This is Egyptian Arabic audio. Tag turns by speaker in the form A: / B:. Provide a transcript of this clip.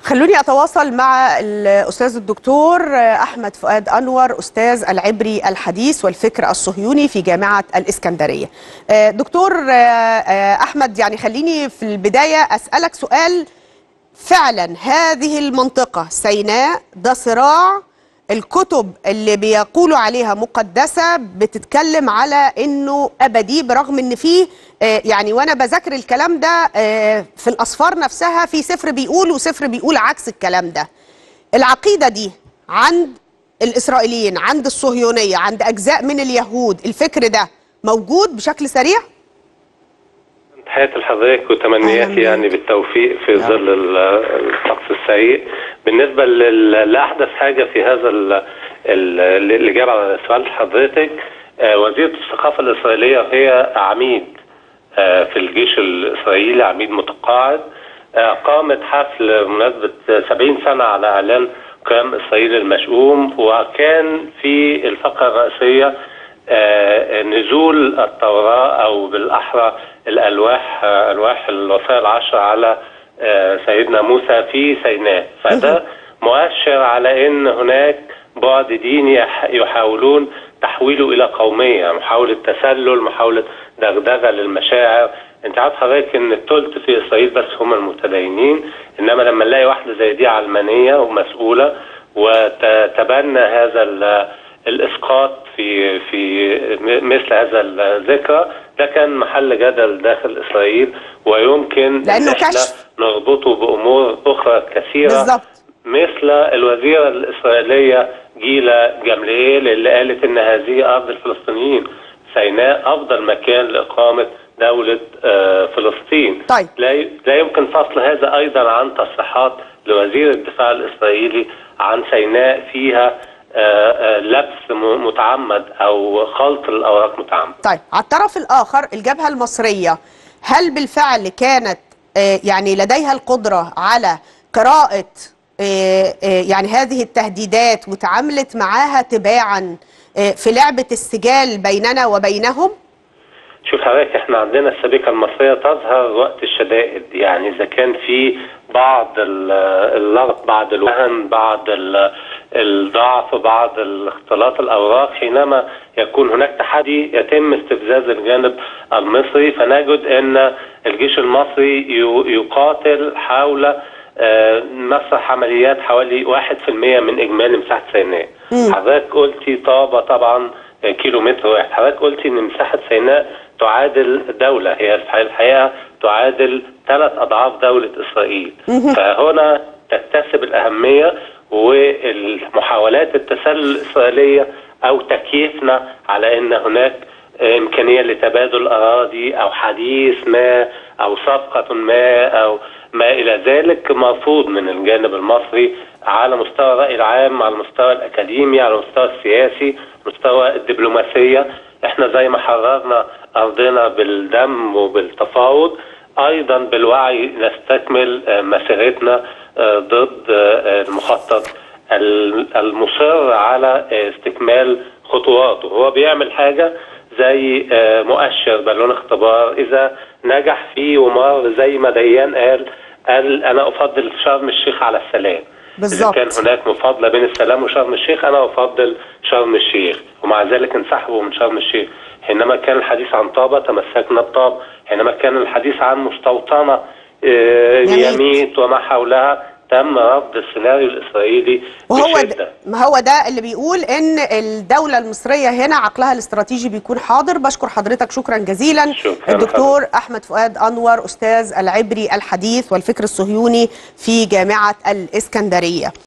A: خلوني أتواصل مع الأستاذ الدكتور أحمد فؤاد أنور أستاذ العبري الحديث والفكر الصهيوني في جامعة الإسكندرية دكتور أحمد يعني خليني في البداية أسألك سؤال فعلا هذه المنطقة سيناء ده صراع الكتب اللي بيقولوا عليها مقدسة بتتكلم على انه ابدي برغم ان فيه يعني وانا بذاكر الكلام ده في الاسفار نفسها في سفر بيقول وسفر بيقول عكس الكلام ده العقيدة دي عند الاسرائيليين عند الصهيونية عند اجزاء من اليهود الفكر ده موجود بشكل سريع
B: تحياتي لحضرتك وتمنياتي يعني بالتوفيق في ظل الطقس السيء بالنسبة لأحدث حاجة في هذا اللي جاب على سؤال حضرتك وزيرة الثقافة الإسرائيلية هي عميد في الجيش الإسرائيلي عميد متقاعد قامت حفل بمناسبة 70 سنة على إعلان قيام إسرائيل المشؤوم وكان في الفقرة الرئيسية نزول التوراة أو بالأحرى الألواح ألواح الوصايا العشر على سيدنا موسى في سيناء فده مؤشر على ان هناك بعد ديني يحاولون تحويله الى قوميه محاوله تسلل محاوله دغدغه للمشاعر انت عارف حضرتك ان الثلث في اسرائيل بس هم المتدينين انما لما نلاقي واحده زي دي علمانيه ومسؤوله وتتبنى هذا الاسقاط في في مثل هذا الذكرى ده كان محل جدل داخل اسرائيل ويمكن
A: لانه كشف
B: نربطه بامور اخرى كثيره
A: بالظبط
B: مثل الوزيره الاسرائيليه جيلا جمليل اللي قالت ان هذه ارض الفلسطينيين سيناء افضل مكان لاقامه دوله فلسطين
A: طيب.
B: لا لا يمكن فصل هذا ايضا عن تصريحات لوزير الدفاع الاسرائيلي عن سيناء فيها لبس متعمد او خلط الاوراق متعمد.
A: طيب على الطرف الاخر الجبهه المصريه هل بالفعل كانت يعني لديها القدره على قراءه يعني هذه التهديدات وتعاملت معاها تباعا في لعبه السجال بيننا وبينهم؟
B: شوف حضرتك احنا عندنا السبيكه المصريه تظهر وقت الشدائد يعني اذا كان في بعض اللغط بعض الوهن بعض الضعف بعض الاختلاط الاوراق حينما يكون هناك تحدي يتم استفزاز الجانب المصري فنجد ان الجيش المصري يقاتل حول مسرح عمليات حوالي 1% من اجمالي مساحه سيناء حضرتك قلتي طابه طبعا كيلو متر واحد حضرتك قلتي ان مساحه سيناء تعادل دولة هي الحقيقة تعادل ثلاث أضعاف دولة إسرائيل فهنا تكتسب الأهمية والمحاولات التسلل الإسرائيلية أو تكييفنا على أن هناك إمكانية لتبادل أراضي أو حديث ما أو صفقة ما أو ما إلى ذلك مرفوض من الجانب المصري على مستوى الرأي العام على المستوى الأكاديمي على المستوى السياسي مستوى الدبلوماسية احنا زي ما حررنا ارضنا بالدم وبالتفاوض ايضا بالوعي نستكمل مسيرتنا ضد المخطط المصر على استكمال خطواته هو بيعمل حاجة زي مؤشر بالون اختبار اذا نجح فيه ومر زي ما ديان قال قال انا افضل شرم الشيخ على السلام
A: بالظبط
B: إذا كان هناك مفاضلة بين السلام وشرم الشيخ أنا أفضل شرم الشيخ ومع ذلك انسحبوا من شرم الشيخ حينما كان الحديث عن طابة تمسكنا بطابة حينما كان الحديث عن مستوطنة يميت وما حولها تم رفض السيناريو الاسرائيلي
A: وهو
B: بشدة.
A: ما هو ده اللي بيقول ان الدوله المصريه هنا عقلها الاستراتيجي بيكون حاضر بشكر حضرتك شكرا جزيلا
B: شكرا
A: الدكتور احمد فؤاد انور استاذ العبري الحديث والفكر الصهيوني في جامعه الاسكندريه